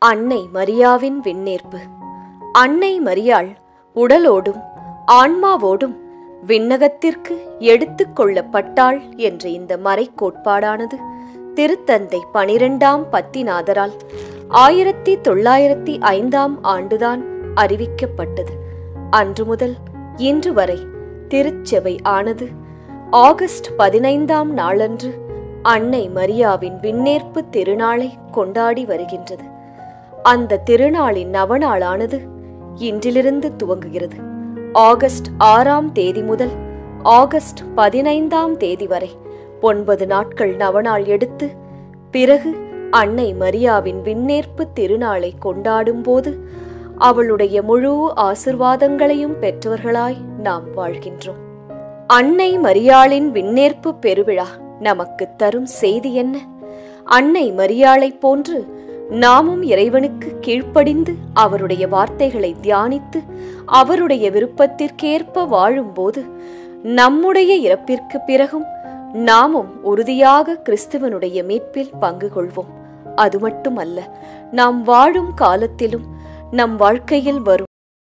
அன்னை மரியாவின் விண்ணேற்பு அன்னை மரியாள் உடலோடும் ஆன்மாவோடும் விண்ணகத்திற்கு எடுத்துக் கொள்ளப்பட்டாள் என்ற இந்த மறைக்கோட்பாடானது திருத்தந்தை பனிரெண்டாம் பத்திநாதரால் ஆயிரத்தி தொள்ளாயிரத்தி ஐந்தாம் ஆண்டுதான் அறிவிக்கப்பட்டது அன்று முதல் இன்று வரை திருச்செபை ஆனது ஆகஸ்ட் பதினைந்தாம் நாளன்று அன்னை மரியாவின் விண்ணேற்பு திருநாளை கொண்டாடி வருகின்றது அந்த திருநாளின் நவநாளானது இன்றிலிருந்து துவங்குகிறது ஆகஸ்ட் ஆறாம் தேதி முதல் ஆகஸ்ட் பதினைந்தாம் தேதி வரை ஒன்பது நாட்கள் நவநாள் எடுத்து பிறகு அன்னை மரியாவின் விண்ணேற்பு திருநாளை கொண்டாடும் போது அவளுடைய முழு ஆசிர்வாதங்களையும் பெற்றவர்களாய் நாம் வாழ்கின்றோம் அன்னை மரியாளின் விண்ணேற்பு பெருவிழா நமக்கு தரும் செய்தி என்ன அன்னை மரியாளைப் போன்று நாமும் இறைவனுக்கு கீழ்ப்படிந்து அவருடைய வார்த்தைகளை தியானித்து அவருடைய விருப்பத்திற்கேற்ப வாழும்போது நம்முடைய இறப்பிற்கு பிறகும் நாமும் உறுதியாக கிறிஸ்துவனுடைய மீட்பில் பங்கு கொள்வோம் அது மட்டுமல்ல நாம் வாழும் காலத்திலும் நம் வாழ்க்கையில் வரும்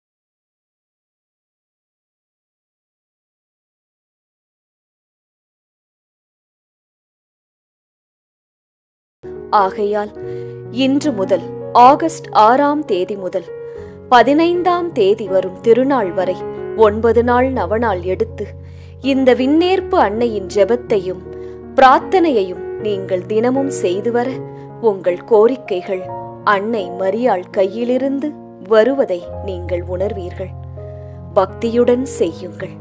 ஆகையால் இன்று முதல் ஆகஸ்ட் ஆறாம் தேதி முதல் பதினைந்தாம் தேதி வரும் திருநாள் வரை ஒன்பது நாள் நவநாள் எடுத்து இந்த விண்ணேற்பு அன்னையின் ஜெபத்தையும் பிரார்த்தனையையும் நீங்கள் தினமும் செய்து வர உங்கள் கோரிக்கைகள் அன்னை மரியாள் கையிலிருந்து வருவதை நீங்கள் உணர்வீர்கள் பக்தியுடன் செய்யுங்கள்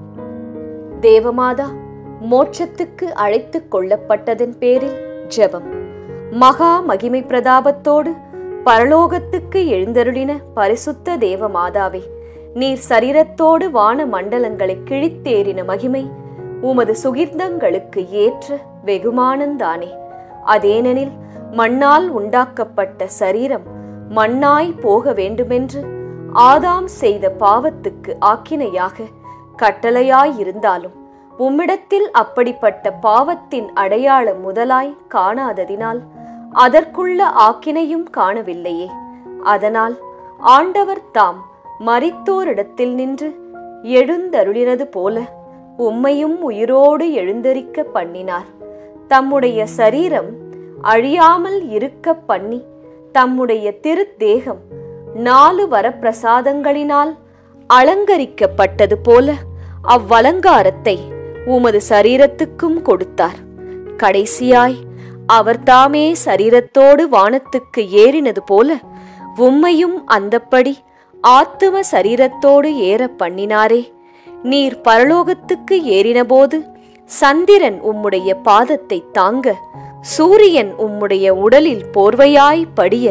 தேவமாதா மோட்சத்துக்கு அழைத்துக் கொள்ளப்பட்டதன் பேரில் ஜெபம் மகா மகிமை பிரதாபத்தோடு பரலோகத்துக்கு எழுந்தருளின பரிசுத்த தேவ மாதாவே நீர் சரீரத்தோடு வான மண்டலங்களை கிழித்தேறின மகிமை உமது சுகிர்ந்தங்களுக்கு ஏற்ற வெகுமானந்தானே அதேனெனில் மண்ணால் உண்டாக்கப்பட்ட சரீரம் மண்ணாய் போக வேண்டுமென்று ஆதாம் செய்த பாவத்துக்கு ஆக்கினையாக கட்டளையாயிருந்தாலும் உம்மிடத்தில் அப்படிப்பட்ட பாவத்தின் அடையாளம் முதலாய் காணாததினால் அதற்குள்ள ஆக்கினையும் காணவில்லையே அதனால் ஆண்டவர் தாம் மரித்தோரிடத்தில் நின்று எழுந்தருளினது போல உம்மையும் உயிரோடு எழுந்தரிக்க பண்ணினார் தம்முடைய சரீரம் அழியாமல் இருக்க பண்ணி தம்முடைய திருத்தேகம் நாலு வரப்பிரசாதங்களினால் அலங்கரிக்கப்பட்டது போல அவ்வலங்காரத்தை உமது சரீரத்துக்கும் கொடுத்தார் கடைசியாய் அவர் தாமே சரீரத்தோடு வானத்துக்கு ஏறினது போல உம்மையும் அந்தப்படி ஆத்தும சரீரத்தோடு ஏற பண்ணினாரே நீர் பரலோகத்துக்கு ஏறினபோது சந்திரன் உம்முடைய பாதத்தை தாங்க சூரியன் உம்முடைய உடலில் போர்வையாய் படிய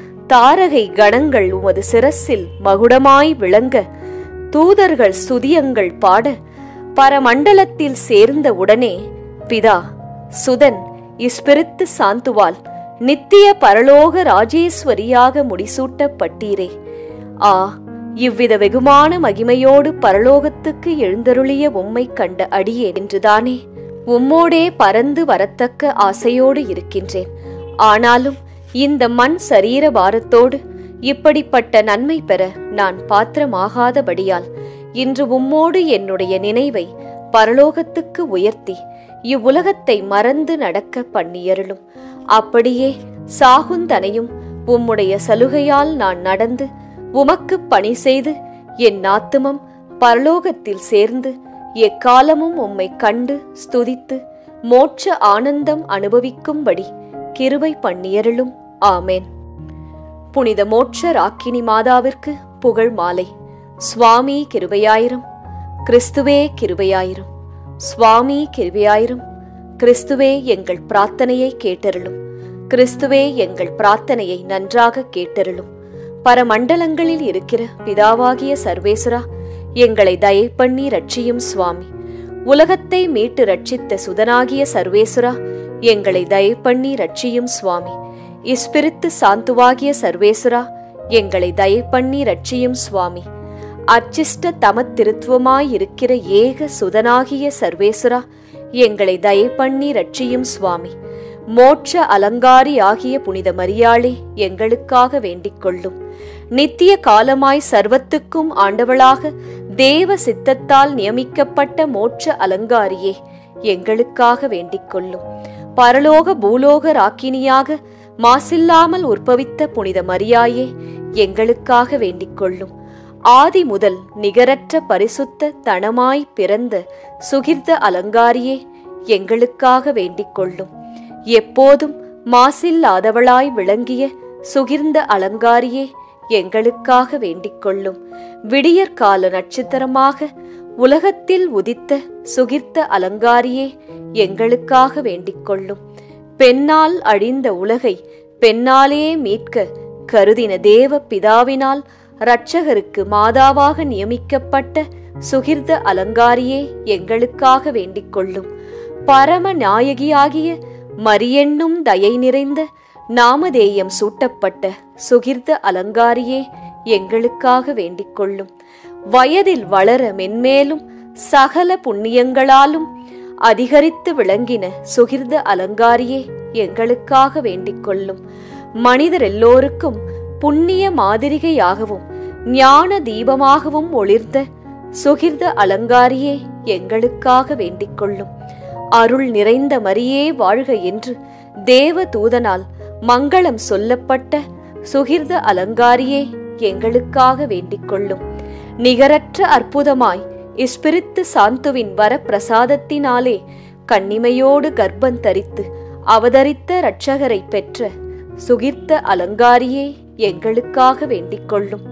தாரகை கணங்கள் உமது சிரசில் மகுடமாய் விளங்க தூதர்கள் சுதியங்கள் பாட பரமண்டலத்தில் சேர்ந்த உடனே பிதா சுதன் இஸ்பிரித்து சாந்துவால் நித்திய பரலோக ராஜேஸ்வரியாக முடிசூட்டப்பட்டீரே ஆ இவ்வித வெகுமான மகிமையோடு பரலோகத்துக்கு எழுந்தருளிய உம்மை கண்ட அடியே என்றுதானே உம்மோடே பறந்து வரத்தக்க ஆசையோடு இருக்கின்றேன் ஆனாலும் இந்த மண் சரீர பாரத்தோடு இப்படிப்பட்ட நன்மை பெற நான் பாத்திரமாகாதபடியால் இன்று உம்மோடு என்னுடைய நினைவை பரலோகத்துக்கு உயர்த்தி இவ்வுலகத்தை மறந்து நடக்க பண்ணியருளும் அப்படியே சாகுந்தனையும் உம்முடைய சலுகையால் நான் நடந்து உமக்கு பணி செய்து என் ஆத்துமம் பரலோகத்தில் சேர்ந்து எக்காலமும் உம்மை கண்டு ஸ்துதித்து மோட்ச ஆனந்தம் அனுபவிக்கும்படி கிருபை பண்ணியருளும் ஆமேன் புனித மோட்ச ராக்கினி மாதாவிற்கு புகழ் மாலை சுவாமி கிருபையாயிரம் கிறிஸ்துவே கிருபையாயிரம் சுவாமி கிருபையாயிரம் கிறிஸ்துவே எங்கள் பிரார்த்தனையை கேட்டருளும் கிறிஸ்துவே எங்கள் பிரார்த்தனையை நன்றாக கேட்டருளும் பரமண்டலங்களில் இருக்கிற பிதாவாகிய சர்வேசுரா எங்களை தயை பண்ணி ரட்சியும் சுவாமி உலகத்தை மீட்டு ரட்சித்த சுதனாகிய சர்வேசுரா எங்களை தயை பண்ணி ரட்சியும் சுவாமி இஸ்பிரித்து சாந்துவாகிய சர்வேசுரா எங்களை தயை பண்ணி ரட்சியும் சுவாமி அச்சிஷ்ட தமத்திருத்துவமாயிருக்கிற ஏக சுதனாகிய சர்வேசுரா எங்களை தயை பண்ணி ரட்சியும் சுவாமி மோட்ச அலங்காரி ஆகிய புனித மரியாளே எங்களுக்காக வேண்டிக் கொள்ளும் நித்திய காலமாய் சர்வத்துக்கும் ஆண்டவளாக தேவ சித்தத்தால் நியமிக்கப்பட்ட மோட்ச அலங்காரியே எங்களுக்காக வேண்டிக் கொள்ளும் பரலோக பூலோக ராக்கினியாக மாசில்லாமல் உற்பவித்த புனித மரியாயே எங்களுக்காக வேண்டிக் கொள்ளும் ஆதி முதல் நிகரற்ற பரிசுத்த தனமாய் பிறந்த சுகிர்த அலங்காரியே எங்களுக்காக வேண்டிக் கொள்ளும் எப்போதும் மாசில்லாதவளாய் விளங்கிய சுகிர்ந்த அலங்காரியே எங்களுக்காக வேண்டிக் கொள்ளும் விடியற்கால நட்சத்திரமாக உலகத்தில் உதித்த சுகிர்த்த அலங்காரியே எங்களுக்காக வேண்டிக் கொள்ளும் பெண்ணால் அழிந்த உலகை பெண்ணாலே மீட்க கருதின தேவ பிதாவினால் இரட்சகருக்கு மாதாவாக நியமிக்கப்பட்ட சுகிர்த அலங்காரியே எங்களுக்காக வேண்டிக் கொள்ளும் பரம நாயகியாகிய மரியென்னும் தயை நிறைந்த நாமதேயம் சூட்டப்பட்ட சுகிர்த அலங்காரியே எங்களுக்காக வேண்டிக் கொள்ளும் வயதில் வளர மென்மேலும் சகல புண்ணியங்களாலும் அதிகரித்து விளங்கின சுகிர்த அலங்காரியே எங்களுக்காக வேண்டிக் கொள்ளும் மனிதர் எல்லோருக்கும் புண்ணிய மாதிரிகையாகவும் ஞான தீபமாகவும் ஒளிர்ந்த சுகிர்த அலங்காரியே எங்களுக்காக வேண்டிக் கொள்ளும் அருள் நிறைந்த மரியே வாழ்க என்று தேவ தூதனால் மங்களம் சொல்லப்பட்ட சுகிர்த அலங்காரியே எங்களுக்காக வேண்டிக் கொள்ளும் நிகரற்ற அற்புதமாய் இஸ்பிரித்து சாந்துவின் வர பிரசாதத்தினாலே கண்ணிமையோடு கர்ப்பம் தரித்து அவதரித்த இரட்சகரை பெற்ற சுகிர்த்த அலங்காரியே எங்களுக்காக வேண்டிக் கொள்ளும்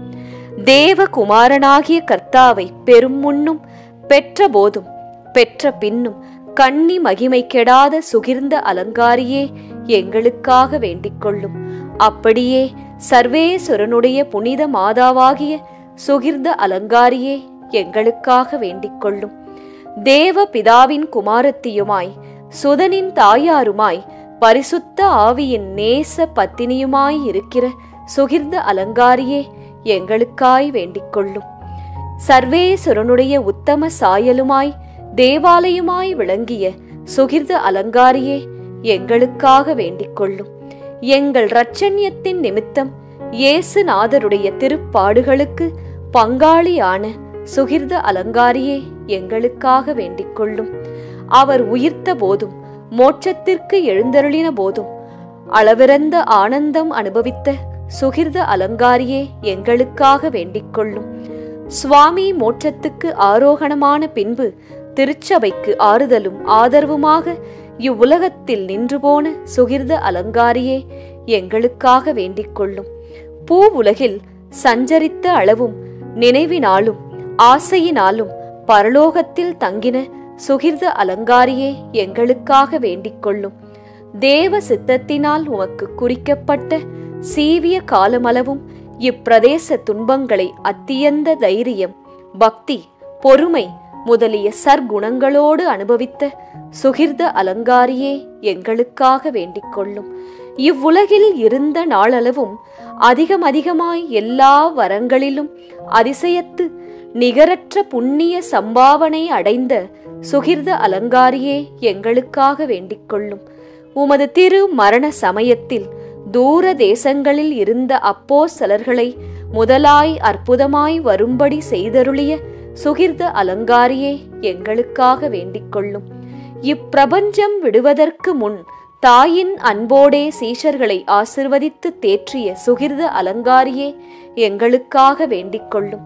தேவகுமாரனாகிய கர்த்தாவை பெரும் முன்னும் பெற்ற போதும் பெற்ற பின்னும் கன்னி மகிமை கெடாத சுகிர்ந்த அலங்காரியே எங்களுக்காக வேண்டிக் கொள்ளும் அப்படியே சர்வேஸ்வரனுடைய புனித மாதாவாகிய சுகிர்ந்த அலங்காரியே எங்களுக்காக வேண்டிக் கொள்ளும் தேவ பிதாவின் குமாரத்தியுமாய் சுதனின் தாயாருமாய் பரிசுத்த ஆவியின் நேச பத்தினியுமாய் இருக்கிற சுகிர்ந்த அலங்காரியே எங்களுக்காய் வேண்டிக் கொள்ளும் சர்வேஸ்வரனுடைய உத்தம சாயலுமாய் தேவாலயமாய் விளங்கிய சுகிர்த அலங்காரியே எங்களுக்காக வேண்டிக் கொள்ளும் எங்கள் இரட்சண்யத்தின் நிமித்தம் இயேசுநாதருடைய திருப்பாடுகளுக்கு பங்காளியான சுகிர்த அலங்காரியே எங்களுக்காக வேண்டிக் கொள்ளும் அவர் உயிர்த்த போதும் மோட்சத்திற்கு எழுந்தருளின போதும் அளவிறந்த ஆனந்தம் அனுபவித்த சுகிர்த அலங்காரியே எங்களுக்காக வேண்டிக் கொள்ளும் சுவாமி மோட்சத்துக்கு ஆரோகணமான பின்பு திருச்சபைக்கு ஆறுதலும் ஆதரவுமாக இவ்வுலகத்தில் நின்று போன சுகிர்த அலங்காரியே எங்களுக்காக வேண்டிக் கொள்ளும் பூவுலகில் சஞ்சரித்த அளவும் நினைவினாலும் ஆசையினாலும் பரலோகத்தில் தங்கின சுகிர்த அலங்காரியே எங்களுக்காக வேண்டிக் கொள்ளும் தேவ சித்தத்தினால் உமக்கு குறிக்கப்பட்ட சீவிய காலமளவும் இப்பிரதேச துன்பங்களை அத்தியந்த தைரியம் பக்தி பொறுமை முதலிய சர்க்குணங்களோடு அனுபவித்த சுகிர்த அலங்காரியே எங்களுக்காக வேண்டிக் கொள்ளும் இவ்வுலகில் இருந்த நாளளவும் அதிகம் அதிகமாய் எல்லா வரங்களிலும் அதிசயத்து நிகரற்ற புண்ணிய சம்பாவனை அடைந்த சுகிர்த அலங்காரியே எங்களுக்காக வேண்டிக் கொள்ளும் உமது திரு மரண சமயத்தில் தூர தேசங்களில் இருந்த அப்போ சிலர்களை முதலாய் அற்புதமாய் வரும்படி செய்தருளிய சுகிர்த அலங்காரியே எங்களுக்காக வேண்டிக் கொள்ளும் இப்பிரபஞ்சம் விடுவதற்கு முன் தாயின் அன்போடே சீஷர்களை ஆசிர்வதித்து தேற்றிய சுகிர்த அலங்காரியே எங்களுக்காக வேண்டிக் கொள்ளும்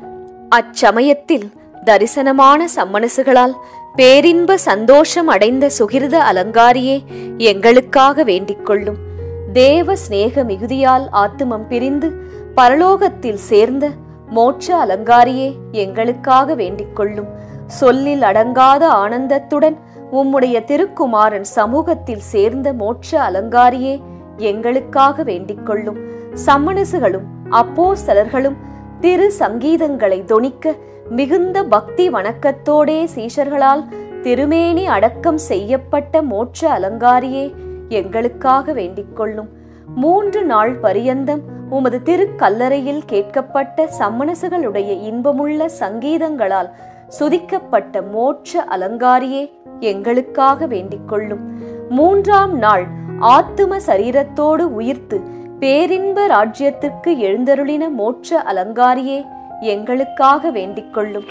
அச்சமயத்தில் தரிசனமான சம்மனசுகளால் பேரின்ப சந்தோஷம் அடைந்த சுகிர்த அலங்காரியே எங்களுக்காக வேண்டிக் கொள்ளும் தேவ சிநேக மிகுதியால் ஆத்துமம் பிரிந்து பரலோகத்தில் சேர்ந்த மோட்ச அலங்காரியே எங்களுக்காக வேண்டிக் கொள்ளும் சொல்லில் அடங்காத ஆனந்தத்துடன் உம்முடைய திருக்குமாரன் சமூகத்தில் சேர்ந்த மோட்ச அலங்காரியே எங்களுக்காக வேண்டிக் கொள்ளும் சம்மனசுகளும் அப்போஸ்தலர்களும் திரு சங்கீதங்களை தொனிக்க மிகுந்த பக்தி வணக்கத்தோடே சீஷர்களால் திருமேனி அடக்கம் செய்யப்பட்ட மோட்ச அலங்காரியே எங்களுக்காக வேண்டிக் கொள்ளும் மூன்று நாள் பரியந்தம் உமது திருக்கல்லறையில் கேட்கப்பட்ட சம்மனசுகளுடைய இன்பமுள்ள சங்கீதங்களால் சுதிக்கப்பட்ட மோட்ச அலங்காரியே எங்களுக்காக வேண்டிக் கொள்ளும் மூன்றாம் நாள் ஆத்தும சரீரத்தோடு உயிர்த்து பேரின்ப ராஜ்யத்திற்கு எழுந்தருளின மோட்ச அலங்காரியே எங்களுக்காக வேண்டிக் கொள்ளும்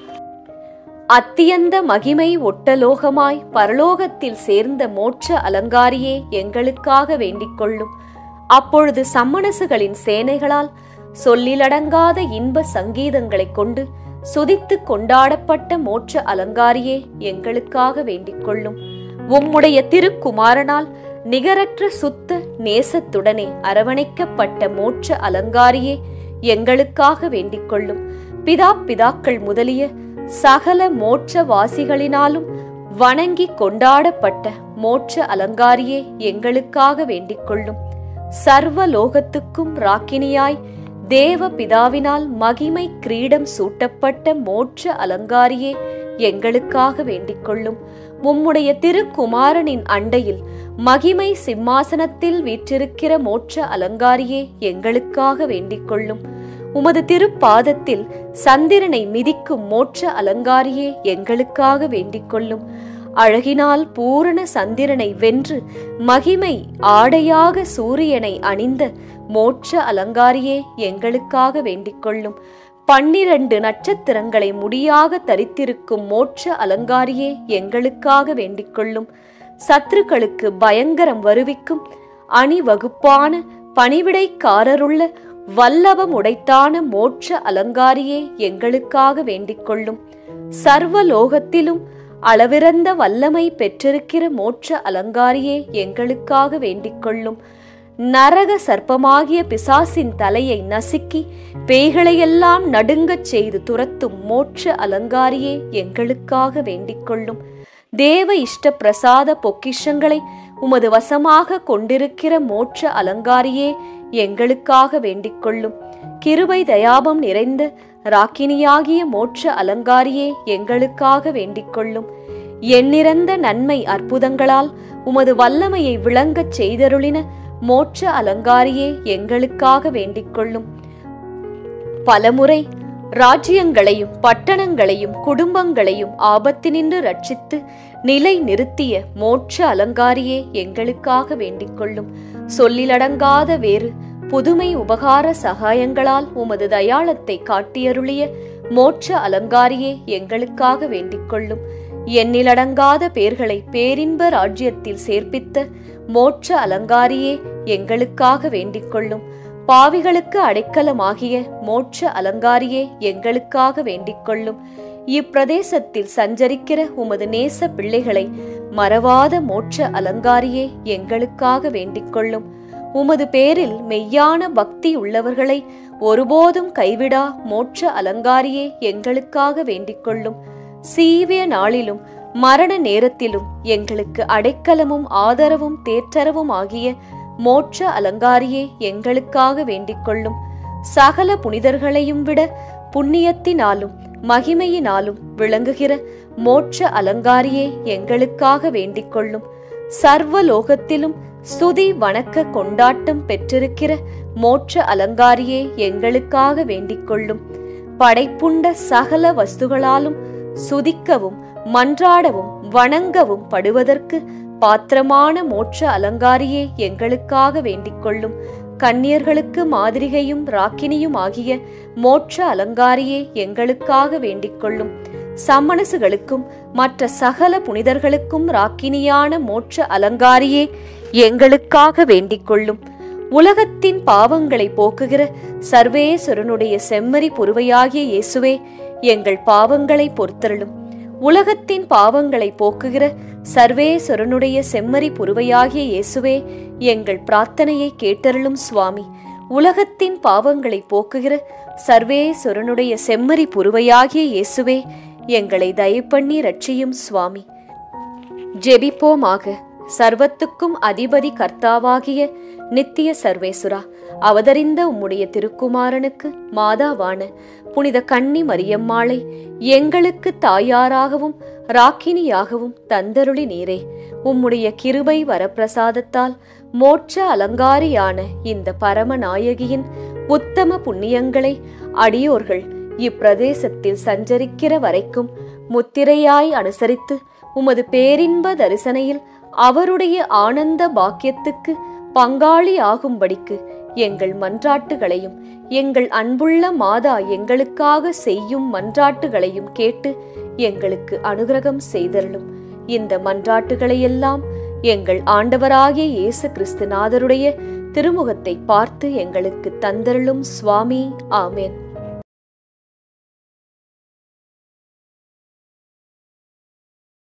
அத்தியந்த மகிமை ஒட்டலோகமாய் பரலோகத்தில் சேர்ந்த மோட்ச அலங்காரியே எங்களுக்காக வேண்டிக் கொள்ளும் அப்பொழுது சம்மணசுகளின் சேனைகளால் சொல்லிலடங்காத இன்ப சங்கீதங்களைக் கொண்டு சுதித்து கொண்டாடப்பட்ட மோட்ச அலங்காரியே எங்களுக்காக வேண்டிக் கொள்ளும் உம்முடைய திருக்குமாரனால் நிகரற்ற சுத்த நேசத்துடனே அரவணைக்கப்பட்ட மோட்ச அலங்காரியே எங்களுக்காக வேண்டிக் கொள்ளும் பிதா பிதாக்கள் முதலிய சகல மோட்ச வாசிகளினாலும் வணங்கி கொண்டாடப்பட்ட மோட்ச அலங்காரியே எங்களுக்காக வேண்டிக் கொள்ளும் சர்வ லோகத்துக்கும் ராக்கினியாய் தேவ பிதாவினால் மகிமை கிரீடம் சூட்டப்பட்ட மோட்ச அலங்காரியே எங்களுக்காக வேண்டிக் கொள்ளும் உம்முடைய திருக்குமாரனின் அண்டையில் மகிமை சிம்மாசனத்தில் வீற்றிருக்கிற மோட்ச அலங்காரியே எங்களுக்காக வேண்டிக் கொள்ளும் உமது திருப்பாதத்தில் சந்திரனை மிதிக்கும் மோட்ச அலங்காரியே எங்களுக்காக வேண்டிக் கொள்ளும் அழகினால் பூரண சந்திரனை வென்று மகிமை ஆடையாக சூரியனை அணிந்த மோட்ச அலங்காரியே எங்களுக்காக வேண்டிக் கொள்ளும் பன்னிரண்டு நட்சத்திரங்களை முடியாக தரித்திருக்கும் மோட்ச அலங்காரியே எங்களுக்காக வேண்டிக் கொள்ளும் சத்துருக்களுக்கு பயங்கரம் வருவிக்கும் அணிவகுப்பான பணிவிடைக்காரருள்ள வல்லபம் உடைத்தான மோட்ச அலங்காரியே எங்களுக்காக வேண்டிக் கொள்ளும் சர்வ லோகத்திலும் அளவிறந்த வல்லமை பெற்றிருக்கிற மோட்ச அலங்காரியே எங்களுக்காக வேண்டிக் கொள்ளும் நரக சர்ப்பமாகிய பிசாசின் தலையை நசுக்கி பேய்களையெல்லாம் நடுங்கச் செய்து துரத்தும் மோட்ச அலங்காரியே எங்களுக்காக வேண்டிக் கொள்ளும் தேவ இஷ்ட பிரசாத பொக்கிஷங்களை உமது வசமாக கொண்டிருக்கிற மோட்ச அலங்காரியே எங்களுக்காக வேண்டிக் கொள்ளும் கிருபை தயாபம் நிறைந்த ராக்கினியாகிய மோட்ச அலங்காரியே எங்களுக்காக வேண்டிக் கொள்ளும் எண்ணிறந்த நன்மை அற்புதங்களால் உமது வல்லமையை விளங்கச் செய்தருளின மோட்ச அலங்காரியே எங்களுக்காக வேண்டிக் கொள்ளும் பலமுறை ராஜ்யங்களையும் பட்டணங்களையும் குடும்பங்களையும் ஆபத்தினின்று ரட்சித்து நிலை நிறுத்திய மோட்ச அலங்காரியே எங்களுக்காக வேண்டிக் கொள்ளும் சொல்லிலடங்காத வேறு புதுமை உபகார சகாயங்களால் உமது தயாளத்தை காட்டியருளிய மோட்ச அலங்காரியே எங்களுக்காக வேண்டிக் கொள்ளும் எண்ணிலடங்காத பேர்களை பேரின்ப ராஜ்யத்தில் சேர்ப்பித்த மோட்ச அலங்காரியே எங்களுக்காக வேண்டிக் கொள்ளும் பாவிகளுக்கு அடைக்கலமாகிய மோட்ச அலங்காரியே எங்களுக்காக வேண்டிக் கொள்ளும் இப்பிரதேசத்தில் சஞ்சரிக்கிற உமது நேச பிள்ளைகளை மறவாத மோட்ச அலங்காரியே எங்களுக்காக வேண்டிக் கொள்ளும் உமது பேரில் மெய்யான பக்தி உள்ளவர்களை ஒருபோதும் கைவிடா மோட்ச அலங்காரியே எங்களுக்காக வேண்டிக் கொள்ளும் சீவிய நாளிலும் மரண நேரத்திலும் எங்களுக்கு அடைக்கலமும் ஆதரவும் தேற்றரவும் ஆகிய மோட்ச அலங்காரியே எங்களுக்காக வேண்டிக் கொள்ளும் சகல புனிதர்களையும் விட புண்ணியத்தினாலும் மகிமையினாலும் விளங்குகிற மோட்ச அலங்காரியே எங்களுக்காக வேண்டிக் கொள்ளும் சர்வ லோகத்திலும் ஸ்துதி வணக்க கொண்டாட்டம் பெற்றிருக்கிற மோட்ச அலங்காரியே எங்களுக்காக வேண்டிக் கொள்ளும் படைப்புண்ட சகல வஸ்துகளாலும் சுதிக்கவும் மன்றாடவும் வணங்கவும் படுவதற்கு பாத்திரமான மோட்ச அலங்காரியே எங்களுக்காக வேண்டிக் கொள்ளும் கன்னியர்களுக்கு மாதிரிகையும் ராக்கினியும் ஆகிய மோட்ச அலங்காரியே எங்களுக்காக வேண்டிக் கொள்ளும் சம்மணசுகளுக்கும் மற்ற சகல புனிதர்களுக்கும் ராக்கினியான மோட்ச அலங்காரியே எங்களுக்காக வேண்டிக் கொள்ளும் உலகத்தின் பாவங்களை போக்குகிற சர்வேஸ்வரனுடைய செம்மறி புருவையாகிய இயேசுவே எங்கள் பாவங்களை பொறுத்தருளும் உலகத்தின் பாவங்களை போக்குகிற சர்வேஸ்வரனுடைய செம்மறி புருவையாகிய இயேசுவே எங்கள் பிரார்த்தனையை கேட்டருளும் சுவாமி உலகத்தின் பாவங்களை போக்குகிற சர்வேஸ்வரனுடைய செம்மறி புருவையாகிய இயேசுவே எங்களை தயப்பண்ணி ரட்சியும் சுவாமி ஜெபிப்போமாக சர்வத்துக்கும் அதிபதி கர்த்தாவாகிய நித்திய சர்வேசுரா அவதரிந்த உம்முடைய திருக்குமாரனுக்கு மாதாவான புனித கன்னி மரியம்மாளை எங்களுக்கு தாயாராகவும் ராக்கினியாகவும் தந்தருளி நீரே உம்முடைய கிருபை வரப்பிரசாதத்தால் மோட்ச அலங்காரியான இந்த பரமநாயகியின் உத்தம புண்ணியங்களை அடியோர்கள் இப்பிரதேசத்தில் சஞ்சரிக்கிற வரைக்கும் முத்திரையாய் அனுசரித்து உமது பேரின்ப தரிசனையில் அவருடைய ஆனந்த பாக்கியத்துக்கு பங்காளி ஆகும்படிக்கு எங்கள் மன்றாட்டுகளையும் எங்கள் அன்புள்ள மாதா எங்களுக்காக செய்யும் மன்றாட்டுகளையும் கேட்டு எங்களுக்கு அனுகிரகம் செய்தருளும் இந்த மன்றாட்டுகளையெல்லாம் எங்கள் ஆண்டவராகிய இயேசு கிறிஸ்துநாதருடைய திருமுகத்தை பார்த்து எங்களுக்கு தந்தருளும் சுவாமி ஆமேன்